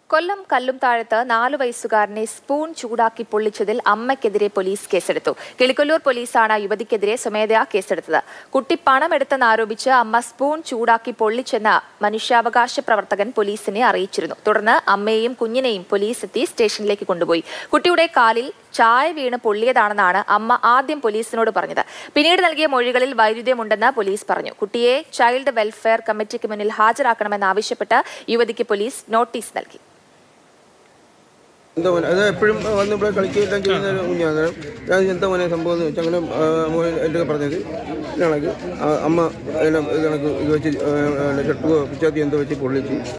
കൊല്ലം കല്ലുംതാഴത്ത് നാലു വയസ്സുകാരനെ സ്പൂൺ ചൂടാക്കി പൊള്ളിച്ചതിൽ അമ്മയ്ക്കെതിരെ പോലീസ് കേസെടുത്തു കിളിക്കൊല്ലൂർ പോലീസാണ് യുവതിക്കെതിരെ സ്വമേധയാ കേസെടുത്തത് കുട്ടി പണമെടുത്തെന്നാരോപിച്ച് അമ്മ സ്പൂൺ ചൂടാക്കി പൊള്ളിച്ചെന്ന് മനുഷ്യാവകാശ പ്രവർത്തകൻ പോലീസിനെ അറിയിച്ചിരുന്നു തുടർന്ന് അമ്മയെയും കുഞ്ഞിനെയും പോലീസ് എത്തി സ്റ്റേഷനിലേക്ക് കൊണ്ടുപോയി കുട്ടിയുടെ കാലിൽ ചായ വീണ് പൊള്ളിയതാണെന്നാണ് അമ്മ ആദ്യം പോലീസിനോട് പറഞ്ഞത് പിന്നീട് നൽകിയ മൊഴികളിൽ വൈരുദ്ധ്യമുണ്ടെന്ന് പോലീസ് പറഞ്ഞു കുട്ടിയെ ചൈൽഡ് വെൽഫെയർ കമ്മിറ്റിക്ക് മുന്നിൽ ഹാജരാക്കണമെന്നാവശ്യപ്പെട്ട് യുവതിക്ക് പോലീസ് നോട്ടീസ് നൽകി എന്താ മോനെ അത് എപ്പോഴും വന്ന് ഇവിടെ കളിക്കുകയെല്ലാം ചെയ്യുന്ന ഒരു കുഞ്ഞാണ് ഞാൻ എന്താ മോനെ സംഭവം എന്ന് വെച്ചാൽ അങ്ങനെ ആ, മോൻ എൻ്റെ പറഞ്ഞത് ഇത് കണക്ക് ആ, അമ്മ അതിനെ ഇത് കണക്ക് ഇത് വെച്ച് ഷട്ടുവോ പിച്ചാത്തി എന്തോ വെച്ച് പൊള്ളിച്ച്